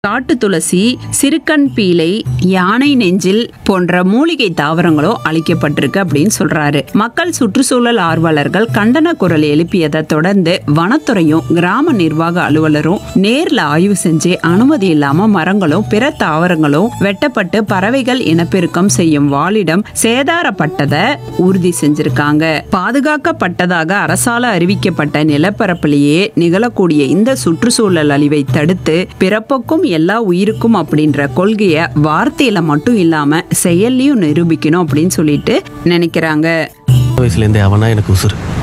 காட்டு துளசி சிறுக்கன் பீலை யானை நெஞ்சில் போன்ற மூலிகை தாவரங்களோ அழிக்கப்பட்டிருக்கு அப்படின்னு சொல்றாரு மக்கள் சுற்றுச்சூழல் ஆர்வலர்கள் கண்டன குரல் எழுப்பியதை தொடர்ந்து வனத்துறையும் கிராம நிர்வாக அலுவலரும் நேர்ல ஆய்வு செஞ்சு அனுமதி இல்லாம மரங்களும் பிற தாவரங்களும் வெட்டப்பட்டு பறவைகள் இனப்பெருக்கம் செய்யும் வாழிடம் சேதாரப்பட்டதை உறுதி செஞ்சிருக்காங்க பாதுகாக்கப்பட்டதாக அரசால அறிவிக்கப்பட்ட நிலப்பரப்பிலேயே நிகழக்கூடிய இந்த சுற்றுச்சூழல் அழிவை தடுத்து பிறப்புக்கும் எல்லா உயிருக்கும் அப்படின்ற கொள்கையை வார்த்தையில மட்டும் இல்லாம செயல்லையும் நிரூபிக்கணும் அப்படின்னு சொல்லிட்டு நினைக்கிறாங்க வயசுலேருந்தே அவனா எனக்கு உசுறு